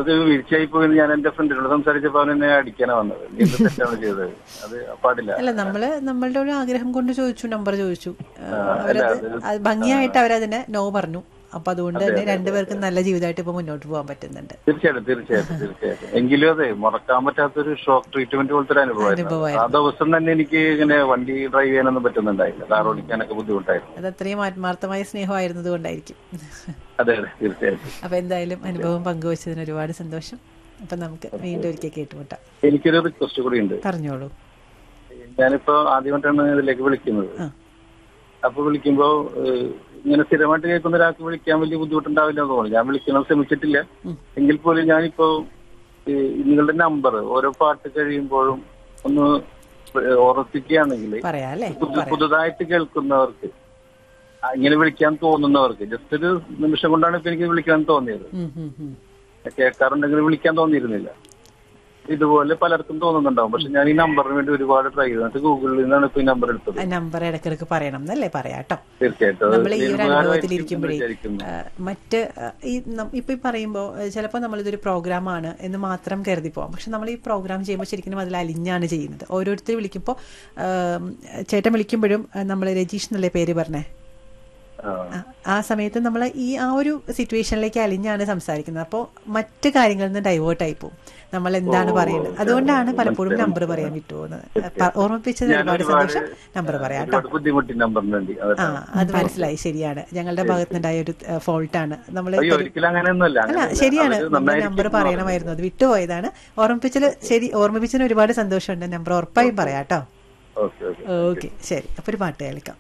അത് വീഴ്ചയായി പോയി ഞാൻ എന്റെ ഫ്രണ്ടിനോട് സംസാരിച്ചപ്പോ അവൻ എന്നെ അടിക്കാനാ വന്നത് നീ എന്ത് തെറ്റാണ് ചെയ്തത് അത് പാടില്ല അല്ല നമ്മള് നമ്മളുടെ ഒരു ആഗ്രഹം കൊണ്ട് ചോദിച്ചു നമ്പർ ചോദിച്ചു ആ, അവരത് അത് ഭംഗിയായിട്ട് അവരതിനെ നോ പറഞ്ഞു അപ്പൊ അതുകൊണ്ട് തന്നെ രണ്ടുപേർക്കും നല്ല ജീവിതമായിട്ട് ഇപ്പൊ മുന്നോട്ട് പോകാൻ പറ്റുന്നുണ്ട് തീർച്ചയായിട്ടും തീർച്ചയായിട്ടും തീർച്ചയായിട്ടും എങ്കിലും അതെ മറക്കാൻ പറ്റാത്തൊരു ഷോക്ക് ട്രീറ്റ്മെന്റ് പോലത്തെ ഒരു അനുഭവമായിരുന്നു അനുഭവമായിരുന്നു. ആ ദിവസം തന്നെ എനിക്ക് ഇങ്ങനെ വണ്ടി ഡ്രൈവ് ചെയ്യാനൊന്നും പറ്റുന്നുണ്ടായില്ല കാർ ഓടിക്കാനൊക്കെ ബുദ്ധിമുട്ടായിരുന്നു അത് അത്രയും ആത്മാർത്ഥമായ സ്നേഹമായിരുന്നത് കൊണ്ടായിരിക്കും അതെ അതെ തീർച്ചയായിട്ടും അപ്പൊ എന്തായാലും അനുഭവം പങ്കുവച്ചതിന് ഒരുപാട് സന്തോഷം അപ്പൊ നമുക്ക് വീണ്ടും ഒരിക്കൽ കേട്ടുമുട്ടാം എനിക്കൊരു റിക്വസ്റ്റ് കൂടി ഉണ്ട് പറഞ്ഞോളൂ ഞാനിപ്പോ ആദ്യമായിട്ടാണ് ഇതിലേക്ക് വിളിക്കുന്നത് ആ. അപ്പൊ വിളിക്കുമ്പോ ഏഹ്, ഇങ്ങനെ സ്ഥിരമായിട്ട് കേൾക്കുന്ന ഒരാൾക്ക് വിളിക്കാൻ വലിയ ബുദ്ധിമുട്ടുണ്ടാവില്ല എന്ന് തോന്നുന്നു ഞാൻ വിളിക്കണം ശ്രമിച്ചിട്ടില്ല ഉം. എങ്കിൽ പോലും ഞാനിപ്പോ ഈ നിങ്ങളുടെ നമ്പർ ഓരോ പാട്ട് കഴിയുമ്പോഴും ഒന്ന് ഓർമ്മിപ്പിക്കുകയാണെങ്കിൽ പറയാം അല്ലേ പുതു- പുതുതായിട്ട് കേൾക്കുന്നവർക്ക് ആ, ഇങ്ങനെ വിളിക്കാൻ തോന്നുന്നവർക്ക് ജസ്റ്റ് ഒരു നിമിഷം കൊണ്ടാണ് ഇപ്പൊ എനിക്ക് വിളിക്കാൻ തോന്നിയത് ഉം, ഉം, ഉം. കേൾക്കാറുണ്ടെങ്കിൽ വിളിക്കാൻ തോന്നിയിരുന്നില്ല ഇതുപോലെ പലർക്കും തോന്നുന്നുണ്ടാവും പക്ഷെ ഞാൻ ഈ നമ്പറിന് വേണ്ടി ഒരുപാട് ട്രൈ ചെയ്തു എന്നിട്ട് ഗൂഗിളിൽ നിന്നാണ് ഇപ്പൊ ഈ നമ്പർ എടുത്തത് ആ നമ്പർ ഇടക്കിടക്ക് പറയണം എന്നല്ലേ പറയാട്ടോ തീർച്ചയായിട്ടും അത് നമ്മൾ ഈ ഒരു ഉപകാരമായിരിക്കും അനുഭവത്തിൽ എന്ന് ഇരിക്കുമ്പോഴേ വിചാരിക്കുന്നു. ആ, മറ്റ് ആ, ഈ നം- ഇപ്പൊ ഈ പറയുമ്പോൾ ചിലപ്പോൾ നമ്മളിതൊരു പ്രോഗ്രാമാണ് എന്ന് മാത്രം കരുതി പോവാം പക്ഷെ നമ്മൾ ഈ പ്രോഗ്രാം ചെയ്യുമ്പോൾ ശരിക്കും അതിൽ അലിഞ്ഞാണ് ചെയ്യുന്നത് ഓരോരുത്തർ വിളിക്കുമ്പോൾ ചേട്ടൻ വിളിക്കുമ്പോഴും നമ്മൾ രജീഷ് എന്നല്ലേ പേര് പറഞ്ഞേ ആ. ആ, ആ സമയത്ത് നമ്മൾ ഈ ആ ഒരു സിറ്റുവേഷനിലേക്ക് അലിഞ്ഞാണ് സംസാരിക്കുന്നത് അപ്പോൾ മറ്റ് കാര്യങ്ങളിൽ നിന്ന് ഡൈവേർട്ട് ആയി പോകും നമ്മൾ എന്താണ് പറയുന്നത് അതുകൊണ്ടാണ് പലപ്പോഴും നമ്പർ പറയാൻ വിട്ടുപോകുന്നത് പ- ഓർമ്മിപ്പിച്ചത് ഞാൻ ഒരുപാട് ഒരുപാട് സന്തോഷം നമ്പർ പറയാം കേട്ടോ ഒരുപാട് ബുദ്ധിമുട്ടി നമ്പറിന് വേണ്ടി അതെ. ആ അത് മനസ്സിലായി ശരിയാണ് ഞങ്ങളുടെ ഭാഗത്തുനിന്നുണ്ടായ ഒരു ഫോൾട്ടാണ് നമ്മൾ അയ്യോ ഒരിക്കലും അങ്ങനെയൊന്നുമല്ല അല്ല അങ്ങനെ ശരിയാണ് അവര് നമ്മൾ നന്നായിരിക്കും നമ്പർ എന്ന് പറയണമായിരുന്നു അത് വിട്ടുപോയതാണ് ഓർമ്മിപ്പിച്ചത് ശരി ഓർമ്മിപ്പിച്ചതിന് ഒരുപാട് സന്തോഷമുണ്ട് നമ്പർ ഉറപ്പായും പറയാം കേട്ടോ ഓക്കെ ഓക്കെ ഓക്കെ ശരി അപ്പൊ ഒരു പാട്ട് കേൾക്കാം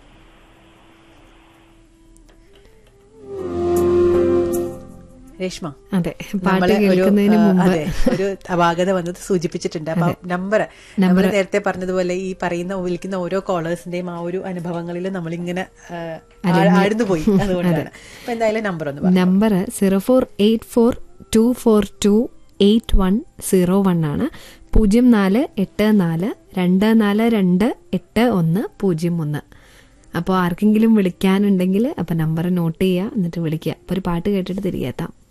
രേഷ്മ അതെ പാട്ട് നമ്മള് ഒരു കേൾക്കുന്നതിന് ആ, മുമ്പ് അതെ ഒരു അപാകത വന്നത് സൂചിപ്പിച്ചിട്ടുണ്ട് അപ്പൊ നമ്പർ നമ്മൾ നേരത്തെ പറഞ്ഞതുപോലെ ഈ പറയുന്ന വിളിക്കുന്ന ഓരോ കോളേഴ്സിന്റെയും ആ ഒരു അനുഭവങ്ങളിൽ നമ്മളിങ്ങനെ ആ, ആഴ്ന്നു പോയി അതുകൊണ്ടാണ് അപ്പൊ എന്തായാലും നമ്പർ ഒന്ന് പറയാം number zero four eight four two four two eight one zero one ആണ് പൂജ്യം നാല് എട്ട് നാല് രണ്ട് നാല് രണ്ട് എട്ട് ഒന്ന് പൂജ്യം ഒന്ന് അപ്പോൾ ആർക്കെങ്കിലും വിളിക്കാനുണ്ടെങ്കിൽ അപ്പോൾ നമ്പർ നോട്ട് ചെയ്യുക എന്നിട്ട് വിളിക്കുക അപ്പോൾ ഒരു പാട്ട് കേട്ടിട്ട് തിരികെ എത്താം